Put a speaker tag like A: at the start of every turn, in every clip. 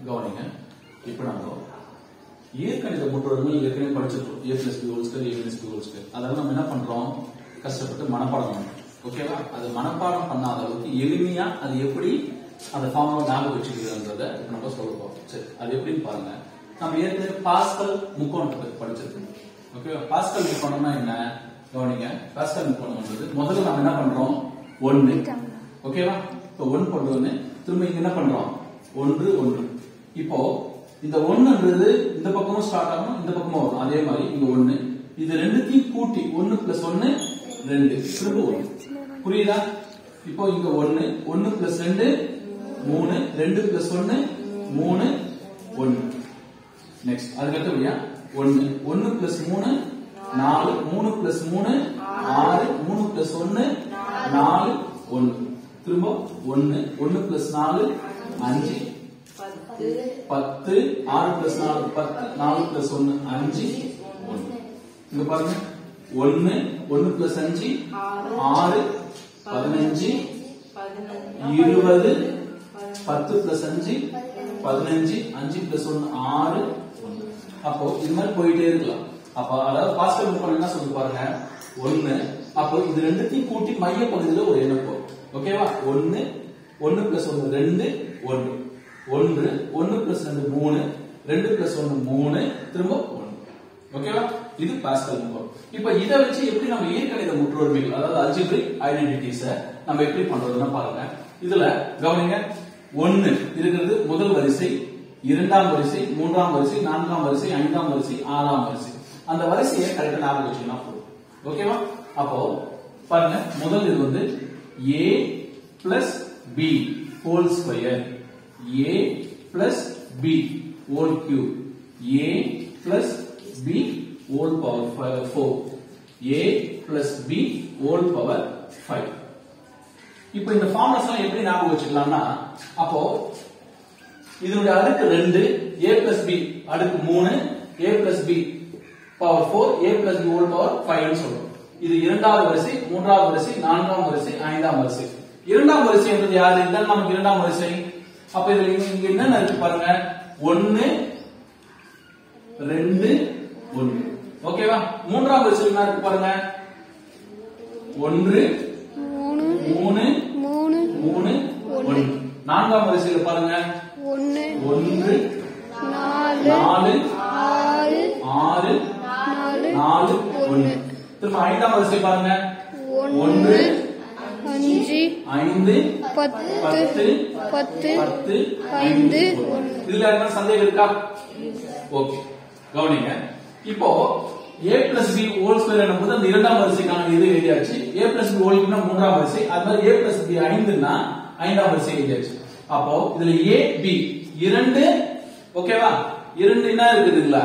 A: கவனிங்க இப்ப நம்ம இயற்கணித முற்றோர்கள் ஏற்கனவே படிச்சிருக்கோம் A plus B whole square A plus B whole square அதெல்லாம் நம்ம என்ன பண்றோம் கஷ்டப்பட்டு மனப்பாடம் பண்றோம் ஓகேவா அது மனப்பாடம் பண்ணாத அளவுக்கு எளிமையா அது எப்படி அந்த ஃபார்முலா ஞாபகம் வச்சுக்கிறதுன்றத இப்ப நம்ம சொல்ல போறோம் சரி அது எப்படின்னு பாருங்க நம்ம ஏற்கனவே பாஸ்கல் முக்கோணத்தை பத்தி படிச்சிருக்கோம் ஓகேவா பாஸ்கல் முக்கோணம்னா என்ன கவனிங்க பாஸ்கல் முக்கோணம்ன்றது முதல்ல நம்ம என்ன பண்றோம் ஒன்னு ஓகேவா இப்போ ஒன் கொண்டு வந்து திரும்ப இங்க என்ன பண்றோம் ஒன்று ஒன்று இப்போ இந்த ஒண்ணுன்றது இந்த பக்கமும் ஸ்டார்ட் ஆகும் இந்த பக்கமும் வரும் அதே மாதிரி இங்க ஒண்ணு இது ரெண்டுத்தையும் கூட்டி ஒன்னு பிளஸ் ஒன்னு ரெண்டு திரும்ப ஒண்ணு புரியுதா இப்போ இங்க ஒண்ணு ஒன்னு பிளஸ் ரெண்டு மூணு ரெண்டு பிளஸ் ஒன்னு மூணு ஒண்ணு நெக்ஸ்ட் அதுக்கு அடுத்தபடியா ஒன்னு ஒன்னு பிளஸ் மூணு நாலு மூணு பிளஸ் மூணு ஆறு மூணு பிளஸ் ஒன்னு நாலு ஒன்னு திரும்ப ஒன்னு ஒன்னு பிளஸ் நாலு அஞ்சு பத்து ஆறு பிளஸ் நாலு பத்து நாலு பிளஸ் ஒன்னு அஞ்சு ஒன்னு இங்க பாருங்க ஒன்னு ஒன்னு பிளஸ் அஞ்சு ஆறு பதினஞ்சு இருபது பத்து பிளஸ் அஞ்சு பதினஞ்சு அஞ்சு பிளஸ் ஒன்னு ஆறு ஒன்னு அப்போ இது மாதிரி போயிட்டே இருக்கலாம் அப்போ அதாவது பாஸ்கல் முக்கோணம் என்ன சொல்லி பாருங்க ஒன்னு அப்போ இது ரெண்டுத்தையும் கூட்டி மைய பகுதியில ஒரு எண்ணம் போகும் ஓகேவா ஒன்னு ஒன்னு பிளஸ் ஒன்னு ரெண்டு ஒன்னு ஒன்று ஒன்னு பிளஸ் ரெண்டு மூணு ரெண்டு பிளஸ் ஒன்னு மூணு திரும்ப ஒன்னு ஓகேவா இது பாஸ்கல் முக்கோணம் இப்போ இதை வச்சு எப்படி நம்ம இயற்கணித முற்றொருமைகள் அதாவது அல்ஜிபிரிக் ஐடென்டிட்டிஸ நம்ம எப்படி பண்றதுன்னா பாருங்க இதுல கவனிங்க ஒன்னு இருக்கிறது முதல் வரிசை இரண்டாம் வரிசை மூன்றாம் வரிசை நான்காம் வரிசை ஐந்தாம் வரிசை ஆறாம் வரிசை அந்த வரிசையை கரெக்டா ஞாபகம் வச்சுக்கணும் போதும் ஓகேவா அப்போ பாருங்க முதல் இது வந்து A plus B whole square A plus B whole cube A plus B whole power four A plus B whole power five இப்போ இந்த ஃபார்முலாஸ் எல்லாம் எப்படி ஞாபகம் வச்சுக்கலாம்னா அப்போ இதனுடைய அடுக்கு ரெண்டு ஏ பிளஸ் பி அடுக்கு மூணு A plus B power four A plus B whole power five சொல்றோம் இது இரண்டாவது வரிசை மூன்றாவது வரிசை நான்காம் வரிசை ஐந்தாம் வரிசை இரண்டாம் வரிசை என்பது யாரு இதுதான் நமக்கு இரண்டாம் வரிசை அப்ப இதுல இங்க இங்க என்னென்ன இருக்கு பாருங்க ஒன்னு ரெண்டு ஒன்னு ஓகேவா மூன்றாம் வரிசையில் என்ன இருக்கு பாருங்க ஒன்று
B: மூணு
A: மூணு
B: மூணு
A: மூணு ஒன்று நான்காம் வரிசையில பாருங்க
B: ஒன்னு
A: ஒன்று
B: நாலு
A: நாலு
B: ஆறு
A: ஆறு
B: நாலு
A: நாலு ஒன்று திரும்ப ஐந்தாம் வரிசை பாருங்க
B: ஒன்னு
A: ஒன்று
B: அஞ்சு
A: ஐந்து
B: பத்து
A: பத்து
B: பத்து
A: பத்து
B: ஐந்து
A: ஒன்று. இதுல என்ன சந்தேகம் இருக்கா ஓகே கவனிங்க இப்போ A plus B whole square என்னும்போது அந்த இரண்டாம் வரிசைக்கான இது எழுதியாச்சு ஏ பிளஸ் பி ஹோல் மூன்றாம் வரிசை அது மாதிரி ஏ பிளஸ் பி ஐந்துன்னா ஐந்தாம் வரிசை எழுதியாச்சு அப்போ இதுல ஏ பி இரண்டு ஓகேவா இரண்டு என்ன இருக்குது இதுல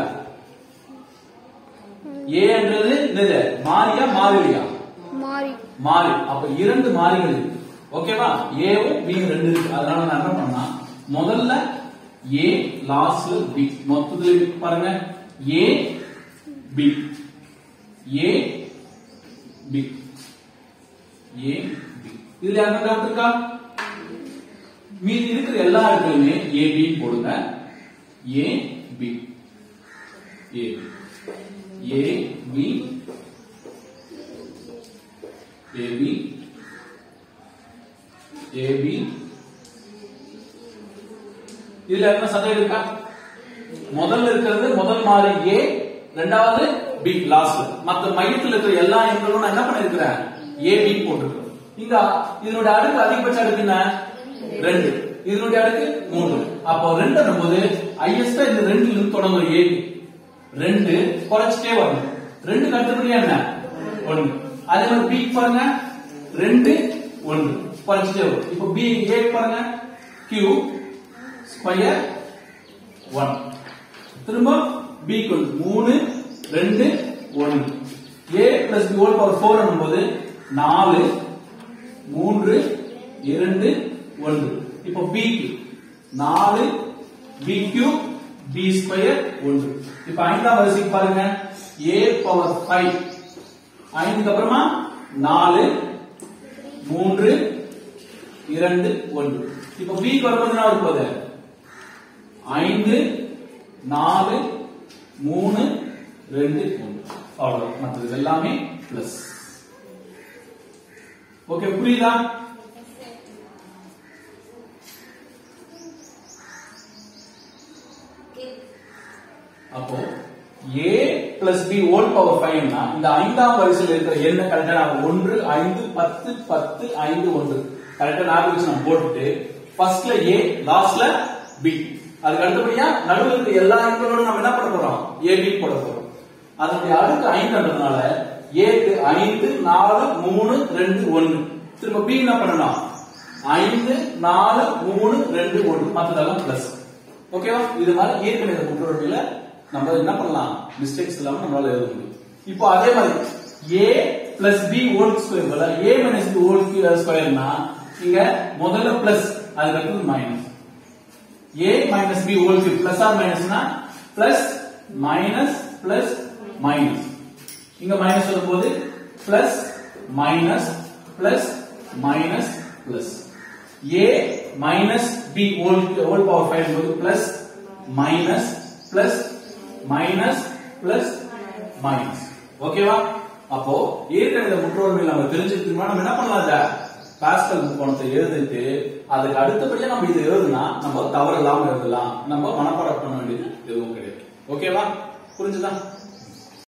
A: ஏன்றது என்னது மாறியா மாறிலியா
B: மாறி
A: மாறி அப்ப இரண்டு மாறிகள் இருக்கு ஓகேவா ஏவும் பி ரெண்டு இருக்கு அதனால நான் என்ன பண்ணா முதல்ல ஏ லாஸ்ட்ல பி மொத்தத்துல பாருங்க A B A B A B இதுல யாருக்கும் டவுட் இருக்கா மீதி இருக்கிற எல்லா இடத்துலயுமே ஏ பி போடுங்க A B A A B AB AB இதுல என்ன சந்தேகம் இருக்கா முதல்ல இருக்கிறது முதல் மாறி A ரெண்டாவது B லாஸ்ட்ல மத்த மையத்தில் இருக்கிற எல்லா எண்களும் நான் என்ன பண்ணிருக்கிறேன் AB போட்டிருக்கேன் இங்க இதனுடைய அடுக்கு அதிகபட்ச அடுக்கு என்ன ரெண்டு இதனுடைய அடுக்கு மூணு அப்போ ரெண்டு போது ஹையஸ்டா இந்த ரெண்டுல இருந்து தொடங்கும் ஏ ரெண்டு குறைச்சிட்டே வரணும் ரெண்டு அடுத்தபடியா என்ன ஒண்ணு அதே மாதிரி பி பாருங்க ரெண்டு ஒன்று குறைச்சிட்டே வரும் இப்போ பி ஏ பாருங்க கியூ ஸ்கொயர் ஒன் திரும்ப பி மூணு ரெண்டு ஒன்று A plus B whole power four போது நாலு மூன்று இரண்டு ஒன்று இப்போ பி நாலு பி கியூ பி ஸ்கொயர் ஒன்று இப்போ ஐந்தாம் வரிசைக்கு பாருங்க ஏ பவர் ஃபைவ் ஐந்துக்கு அப்புறமா நாலு மூன்று இரண்டு ஒன்று இப்ப பி வரும்போது என்ன வரப்போகுது ஐந்து நாலு மூணு ரெண்டு ஒன்று அவ்வளவு மற்றது எல்லாமே பிளஸ் ஓகே புரியுதா அப்போ a plus B whole power ஃபைவ்னா இந்த ஐந்தாம் வரிசையில் இருக்கிற எண்ணை கரெக்டா நான் ஒன்று ஐந்து பத்து பத்து ஐந்து ஒன்று கரெக்டா ஞாபகம் வச்சு நம்ம போட்டுட்டு ஃபர்ஸ்ட்ல ஏ லாஸ்ட்ல பி அதுக்கு அடுத்தபடியா நடுவில் இருக்க எல்லா எண்களோடும் நம்ம என்ன பண்ண போறோம் ஏ பி போட போறோம் அதனுடைய அடுக்கு ஐந்துன்றதுனால ஏக்கு ஐந்து நாலு மூணு ரெண்டு ஒன்னு திரும்ப பி என்ன பண்ணணும் ஐந்து நாலு மூணு ரெண்டு ஒன்று மத்ததெல்லாம் பிளஸ் ஓகேவா இது மாதிரி இயற்கணித முற்றொருமையில நம்ம என்ன பண்ணலாம் மிஸ்டேக்ஸ் இல்லாம நம்மளால எழுத முடியும் இப்போ அதே மாதிரி a plus B whole square பதிலா a மைனஸ் பி ஹோல் ஸ்கொயர்னா இங்க முதல்ல பிளஸ் அதுக்கு அடுத்தது minus a minus B whole cube plus or மைனஸ்னா பிளஸ் மைனஸ் பிளஸ் மைனஸ் இங்க மைனஸ் வரும்போது plus minus plus minus plus a minus B whole whole power five போது plus minus plus minus plus minus ஓகேவா அப்போ இயற்கணித முற்றோர்மையில் நம்ம தெரிஞ்சுக்கிட்டோம்னா நம்ம என்ன பண்ணலாம் இத பாஸ்கல் முக்கோணத்தை எழுதிட்டு அதுக்கு அடுத்தபடியா நம்ம இதை எழுதுனா நம்ம தவறு இல்லாம எழுதலாம் நம்ம மனப்பாடம் பண்ண வேண்டியது எதுவும் கிடையாது ஓகேவா புரிஞ்சுதா